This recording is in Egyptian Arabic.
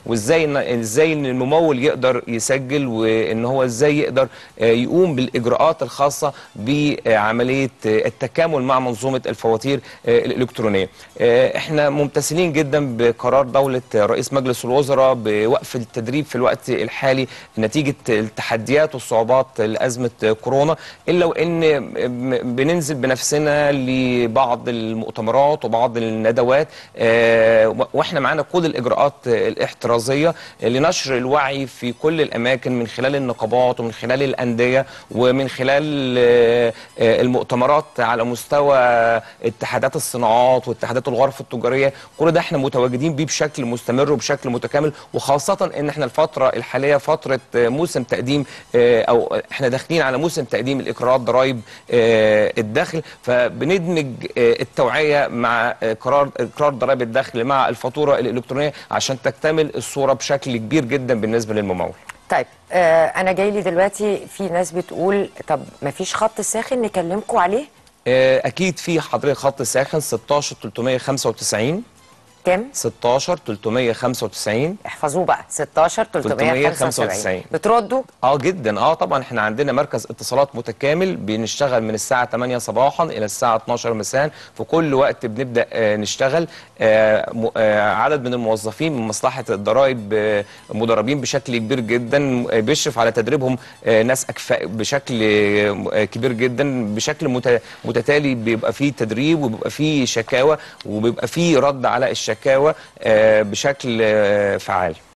وازاي إن ازاي ان الممول يقدر يسجل وان هو ازاي يقدر آه، يقوم بالاجراءات الخاصه بعمليه آه، التكامل مع منظومه الفواتير آه، الالكترونيه. آه، احنا ممتثلين جدا بقرار دوله رئيس مجلس الوزراء بوقف التدريب في الوقت الحالي نتيجه التحديات والصعوبات لازمه كورونا الا وان م- بننزل بنفسنا لبعض المؤتمرات وبعض الندوات آه، و- واحنا معانا كل الاجراءات الاحترازيه لنشر الوعي في كل الاماكن من خلال النقابات ومن خلال الانديه ومن خلال آه، آه، المؤتمرات على مستوى اتحادات الصناعات واتحادات الغرف التجاريه كل ده احنا متواجدين بيه بشكل مستمر وبشكل متكامل وخاصه ان احنا الفتره الحاليه فتره آه، موسم تقديم آه، او احنا داخلين على موسم تقديم الاقرارات ضرائب آه، الدخل فبندمج آه، التوعيه مع آه، قرار اقرار ضرائب الدخل مع الفاتوره الالكترونيه عشان تكتمل الصوره بشكل كبير جدا بالنسبه للممول طيب آه انا جاي لي دلوقتي في ناس بتقول طب ما فيش خط ساخن نكلمكم عليه آه، اكيد في حضرتك خط ساخن 16 395 كام 16 395 احفظوه بقى 16 375 375. بتردوا اه جدا اه طبعا احنا عندنا مركز اتصالات متكامل بنشتغل من الساعه 8 صباحا الى الساعه 12 مساء في كل وقت بنبدا آه نشتغل آه م- آه عدد من الموظفين من مصلحه الضرائب آه مدربين بشكل كبير جدا آه بيشرف على تدريبهم آه ناس اكفاء بشكل آه كبير جدا بشكل مت- متتالي بيبقى فيه تدريب وبيبقى فيه شكاوى وبيبقى فيه رد على الشكاوى آه بشكل آه فعال